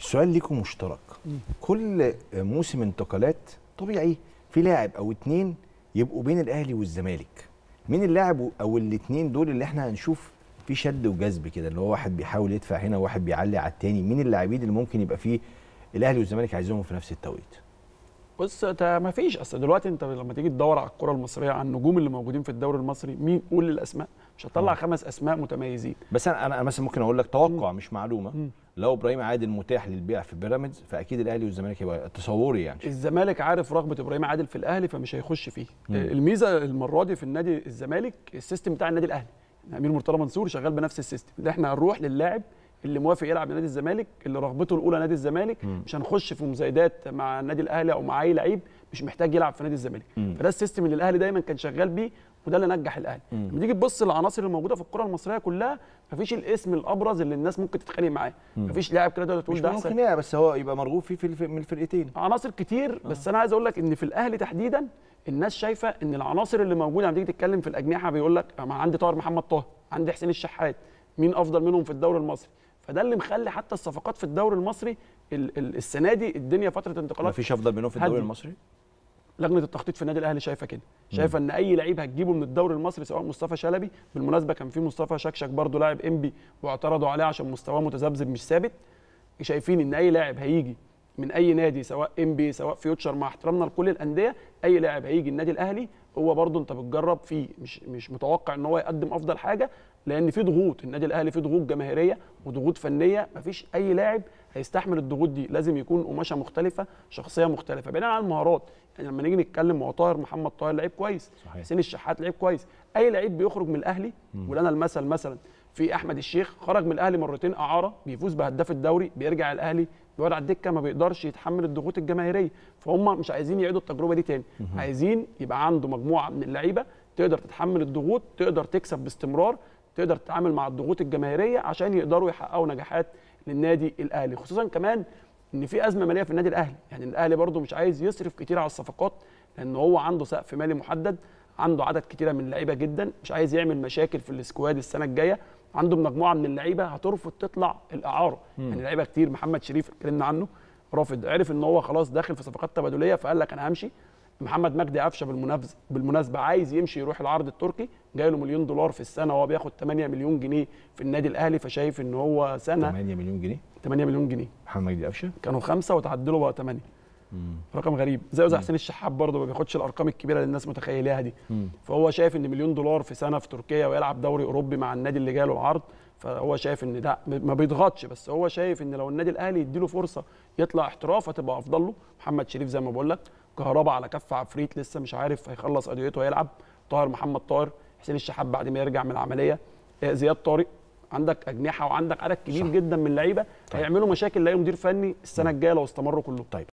السؤال ليكم مشترك كل موسم انتقالات طبيعي في لاعب او اتنين يبقوا بين الاهلي والزمالك مين اللاعب او الاتنين دول اللي احنا هنشوف في شد وجذب كده اللي هو واحد بيحاول يدفع هنا وواحد بيعلي على التاني مين اللاعبين اللي ممكن يبقى فيه الاهلي والزمالك عايزينهم في نفس التوقيت بص انت ما فيش اصل دلوقتي انت لما تيجي تدور على الكره المصريه على النجوم اللي موجودين في الدوري المصري مين قول الاسماء مش هتطلع خمس اسماء متميزين بس انا انا مثلا ممكن اقول لك توقع مش معلومه لو ابراهيم عادل متاح للبيع في بيراميدز فاكيد الاهلي والزمالك يبقى تصوري يعني الزمالك عارف رغبه ابراهيم عادل في الاهلي فمش هيخش فيه الميزه المره دي في النادي الزمالك السيستم بتاع النادي الاهلي امير مرتضى منصور شغال بنفس السيستم اللي احنا هنروح لللاعب اللي موافق يلعب لنادي الزمالك اللي رغبته الاولى نادي الزمالك مم. مش هنخش في مزايدات مع النادي الاهلي او مع اي لعيب مش محتاج يلعب في نادي الزمالك مم. فده السيستم اللي الاهلي دايما كان شغال بيه وده اللي نجح الاهلي مم. لما تيجي تبص للعناصر الموجوده في الكره المصريه كلها مفيش الاسم الابرز اللي الناس ممكن تتخانق معاه مم. مفيش لاعب كده تقدر تقول مش ده ممكن احسن خناقه بس هو يبقى مرغوب فيه في الف... من الفرقتين عناصر كتير بس انا عايز اقول لك ان في الاهلي تحديدا الناس شايفه ان العناصر اللي موجوده لما تيجي تتكلم في الاجنحه بيقول لك ما عندي طاهر محمد طاهر عندي حسين الشحات مين افضل منهم في الدوري المصري فده اللي مخلي حتى الصفقات في الدوري المصري ال- ال- السنه دي الدنيا فتره انتقالات مفيش افضل منهم في الدوري هدي. المصري لجنه التخطيط في النادي الاهلي شايفه كده شايفه ان اي لعيب هتجيبه من الدوري المصري سواء مصطفى شلبي بالمناسبه كان في مصطفى شكشك برضه لاعب انبي واعترضوا عليه عشان مستواه متذبذب مش ثابت شايفين ان اي لاعب هيجي من اي نادي سواء انبي سواء فيوتشر مع احترامنا لكل الانديه اي لاعب هيجي النادي الاهلي هو برضه انت بتجرب فيه مش مش متوقع ان هو يقدم افضل حاجه لان في ضغوط النادي الاهلي فيه ضغوط جماهيريه وضغوط فنيه مفيش اي لاعب هيستحمل الضغوط دي لازم يكون قماشه مختلفه شخصيه مختلفه بعيدا عن المهارات يعني لما نيجي نتكلم هو طاهر محمد طاهر لعيب كويس صحيح. حسين الشحات لعيب كويس اي لعيب بيخرج من الاهلي ولنا المثل مثلا في احمد الشيخ خرج من الاهلي مرتين اعاره بيفوز بهداف الدوري بيرجع الاهلي بيقعد على الدكه ما بيقدرش يتحمل الضغوط الجماهيريه فهم مش عايزين يعيدوا التجربه دي تاني عايزين يبقى عنده مجموعه من اللعيبه تقدر تتحمل الضغوط تقدر تكسب باستمرار تقدر تتعامل مع الضغوط الجماهيريه عشان يقدروا يحققوا نجاحات للنادي الاهلي خصوصا كمان ان في ازمه ماليه في النادي الاهلي يعني الاهلي برضو مش عايز يصرف كتير على الصفقات لان هو عنده سقف مالي محدد عنده عدد كتيره من اللعيبه جدا مش عايز يعمل مشاكل في السكواد السنه الجايه عنده مجموعه من اللعيبه هترفض تطلع الاعاره يعني لعيبه كتير محمد شريف اتكلمنا عنه رافض عرف ان هو خلاص داخل في صفقات تبادليه فقال لك انا همشي محمد مجدي قفشه بالمنافسه بالمناسبه عايز يمشي يروح العرض التركي جاي له مليون دولار في السنه وهو بياخد 8 مليون جنيه في النادي الاهلي فشايف ان هو سنه 8 مليون جنيه 8 مليون جنيه محمد مجدي قفشه كانوا خمسه وتعدلوا بقى 8 رقم غريب زيه زي حسين الشحات برضه ما بياخدش الارقام الكبيره اللي الناس متخيلاها دي مم. فهو شايف ان مليون دولار في سنه في تركيا ويلعب دوري اوروبي مع النادي اللي جاله العرض فهو شايف ان ده ما بيضغطش بس هو شايف ان لو النادي الاهلي يديله فرصه يطلع احتراف هتبقى افضل له محمد شريف زي ما بقول لك كهربا على كف عفريت لسه مش عارف هيخلص قضيته هيلعب طاهر محمد طاهر حسين الشحات بعد ما يرجع من العمليه آه، زياد طارق عندك اجنحه وعندك عدد كبير صح. جدا من اللعيبه طيب. هيعملوا مشاكل لاي مدير فني السنه الجايه لو استمروا كلهم طيب